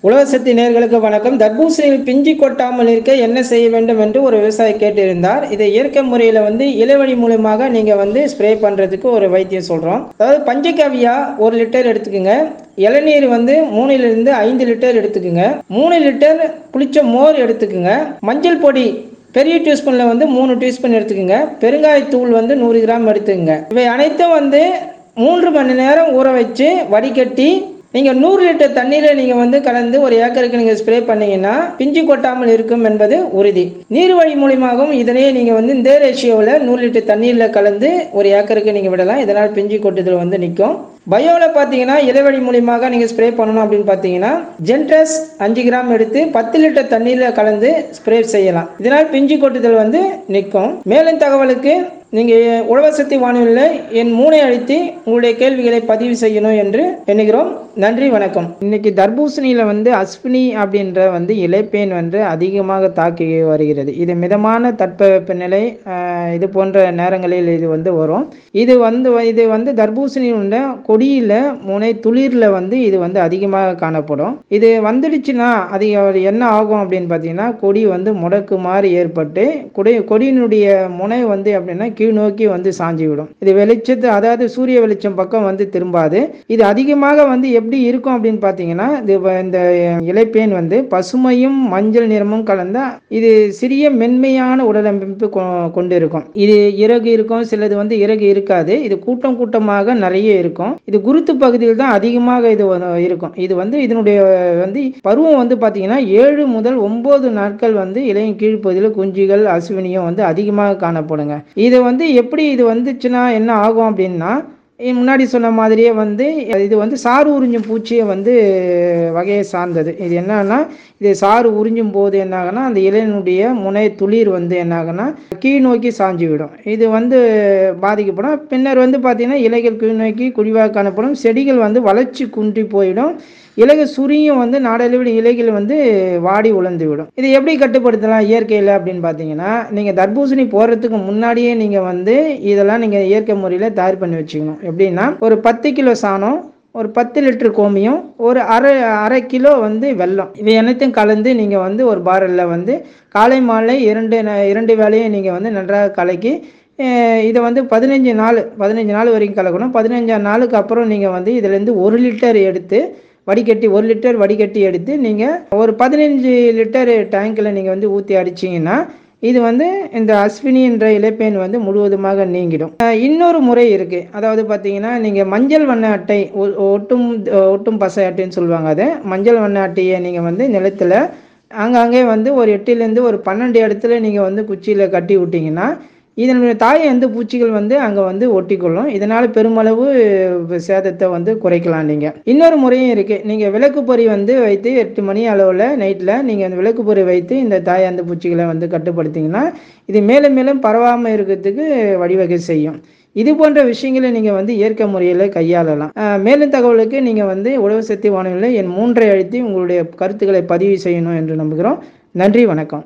உலகசக்தி நேர்களுக்கு வணக்கம் தர்பூசணியில் பிஞ்சி கொட்டாமல் இருக்க என்ன செய்ய வேண்டும் என்று ஒரு விவசாயி கேட்டிருந்தார் இதை இயற்கை முறையில் வந்து இளவழி மூலமாக நீங்கள் வந்து ஸ்ப்ரே பண்ணுறதுக்கு ஒரு வைத்தியம் சொல்கிறோம் அதாவது பஞ்சகவியா ஒரு லிட்டர் எடுத்துக்கோங்க இளநீர் வந்து மூணுலேருந்து ஐந்து லிட்டர் எடுத்துக்கோங்க மூணு லிட்டர் புளிச்ச மோர் எடுத்துக்கோங்க மஞ்சள் பொடி பெரிய டீஸ்பூனில் வந்து மூணு டீஸ்பூன் எடுத்துக்கோங்க பெருங்காயத்தூள் வந்து நூறு கிராம் எடுத்துக்கோங்க இவை அனைத்தும் வந்து மூன்று மணி நேரம் ஊற வச்சு வடிகட்டி நீங்கள் நூறு லிட்டர் தண்ணீரை நீங்கள் வந்து கலந்து ஒரு ஏக்கருக்கு நீங்கள் ஸ்ப்ரே பண்ணீங்கன்னா பிஞ்சு கொட்டாமல் இருக்கும் என்பது உறுதி நீர் வழி மூலியமாகவும் இதனையே நீங்கள் வந்து இந்த ரேஷியோவில் நூறு லிட்டர் தண்ணீரில் கலந்து ஒரு ஏக்கருக்கு நீங்கள் விடலாம் இதனால் பிஞ்சு கொட்டுதல் வந்து நிற்கும் பயோவில் பார்த்தீங்கன்னா இலைவழி மூலியமாக நீங்கள் ஸ்ப்ரே பண்ணணும் அப்படின்னு பார்த்தீங்கன்னா ஜென்ட்ரஸ் அஞ்சு கிராம் எடுத்து பத்து லிட்டர் தண்ணீரில் கலந்து ஸ்ப்ரே செய்யலாம் இதனால் பிஞ்சு கொட்டுதல் வந்து நிற்கும் மேலும் தகவலுக்கு நீங்கள் உழவசக்தி வானொலியில் என் மூனை அழைத்து உங்களுடைய கேள்விகளை பதிவு செய்யணும் என்று எண்ணுகிறோம் நன்றி வணக்கம் இன்னைக்கு தர்பூசணியில் வந்து அஸ்வினி அப்படின்ற வந்து இலைப்பேன் வந்து அதிகமாக தாக்கி வருகிறது இது மிதமான தட்பவெப்பநிலை ஆஹ், இது போன்ற நேரங்களில் இது வந்து வரும் இது வந்து இது வந்து தர்பூசணியோட கொடியில் முனை துளிரில் வந்து இது வந்து அதிகமாக காணப்படும் இது வந்துடுச்சுன்னா அது என்ன ஆகும் அப்படின்னு பார்த்தீங்கன்னா கொடி வந்து முடக்கு மாதிரி ஏற்பட்டு கொடி கொடியினுடைய முனை வந்து அப்படின்னா கீழ் நோக்கி வந்து சாஞ்சி விடும் இது வெளிச்சத்து அதாவது சூரிய வெளிச்சம் பக்கம் வந்து திரும்பாது இது அதிகமாக வந்து எப்படி இருக்கும் அப்படின்னு பார்த்தீங்கன்னா இது வ- இந்த இலைப்பேன் வந்து பசுமையும் மஞ்சள் நிறமும் கலந்த இது சிறிய மென்மையான உடலமைப்பு கொ- கொண்டு இருக்கும் இது இறகு இருக்கும் சிலது வந்து இறகு இருக்காது இது கூட்டம் கூட்டமாக நிறைய இருக்கும் இது குருத்து பகுதியில் தான் அதிகமாக இது வந்து இருக்கும் இது வந்து இதனுடைய வந்து பருவம் வந்து பார்த்தீங்கன்னா ஏழு முதல் ஒன்பது நாட்கள் வந்து இலையின் கீழ்ப்பகுதியில் குஞ்சுகள் அசுவினியும் வந்து அதிகமாக காணப்படுங்க இது வந்து எப்படி இது வந்துச்சுன்னா என்ன ஆகும் அப்படின்னா இ- முன்னாடி சொன்ன மாதிரியே வந்து இது வந்து சாறு உறிஞ்சும் பூச்சியை வந்து வகையை சார்ந்தது இது என்னன்னா இது சாறு உறிஞ்சும் போது என்ன ஆகும்னா அந்த இலையினுடைய முனை துளிர் வந்து என்ன ஆகும்னா கீழ் நோக்கி சாஞ்சு விடும் இது வந்து பாதிக்கப்படும் பின்னர் வந்து பார்த்தீங்கன்னா இலைகள் கீழ் நோக்கி குழிவாக காணப்படும் செடிகள் வந்து வளர்ச்சி குன்றி போயிடும் இலைகள் சுரியும் வந்து நாடளவில் இலைகள் வந்து வாடி உலர்ந்து விடும் இது எப்படி கட்டுப்படுத்தலாம் இயற்கையில் அப்படின்னு பார்த்தீங்கன்னா நீங்கள் தர்பூசணி போடுறதுக்கு முன்னாடியே நீங்கள் வந்து இதெல்லாம் நீங்கள் இயற்கை முறையில் தயார் பண்ணி வச்சுக்கணும் எப்படின்னா ஒரு பத்து கிலோ சாணம் ஒரு பத்து லிட்டர் கோமியம் ஒரு அரை அரை கிலோ வந்து வெல்லம் இவை அனைத்தையும் கலந்து நீங்கள் வந்து ஒரு பாரலில் வந்து காலை மாலை இரண்டு ந- இரண்டு வேளையும் நீங்கள் வந்து நன்றாக கலக்கி அஹ் இதை வந்து பதினஞ்சு நாள் பதினஞ்சு நாள் வரைக்கும் கலக்கணும் பதினஞ்சாம் நாளுக்கு அப்புறம் நீங்கள் வந்து இதுலேருந்து ஒரு லிட்டர் எடுத்து வடிகட்டி ஒரு லிட்டர் வடிகட்டி எடுத்து நீங்கள் ஒரு பதினஞ்சு லிட்டர் டேங்க்கில் நீங்கள் வந்து ஊற்றி அடிச்சிங்கன்னா இது வந்து இந்த அஸ்வினி என்ற இலைப்பேன் வந்து முழுவதுமாக நீங்கிடும் அஹ் இன்னொரு முறை இருக்குது அதாவது பார்த்தீங்கன்னா நீங்கள் மஞ்சள் வண்ண அட்டை ஒ- ஒட்டும் ஒட்டும் பசை அட்டைன்னு சொல்லுவாங்க அதை மஞ்சள் வண்ண அட்டையை நீங்கள் வந்து நிலத்தில் ஆங்காங்கே வந்து ஒரு எட்டுலேருந்து ஒரு பன்னெண்டு இடத்துல நீங்கள் வந்து குச்சியில் கட்டி விட்டீங்கன்னா இதனுடைய தாய் எந்த பூச்சிகள் வந்து அங்கே வந்து ஒட்டிக்கொள்ளும் இதனால் பெருமளவு சேதத்தை வந்து குறைக்கலாம் நீங்கள் இன்னொரு முறையும் இருக்குது நீங்கள் விளக்கு பொறி வந்து வைத்து எட்டு மணி அளவில் நைட்டில் நீங்கள் அந்த விளக்கு பொறி வைத்து இந்த தாய் அந்த பூச்சிகளை வந்து கட்டுப்படுத்திங்கன்னா இது மேலும் மேலும் பரவாமல் இருக்கிறதுக்கு வழிவகை செய்யும் இது போன்ற விஷயங்களை நீங்கள் வந்து இயற்கை முறையில் கையாளலாம் அஹ் மேலும் தகவலுக்கு நீங்கள் வந்து உழவு சக்தி வானொலியில் என் மூன்றை அழுத்தி உங்களுடைய கருத்துக்களை பதிவு செய்யணும் என்று நம்புகிறோம் நன்றி வணக்கம்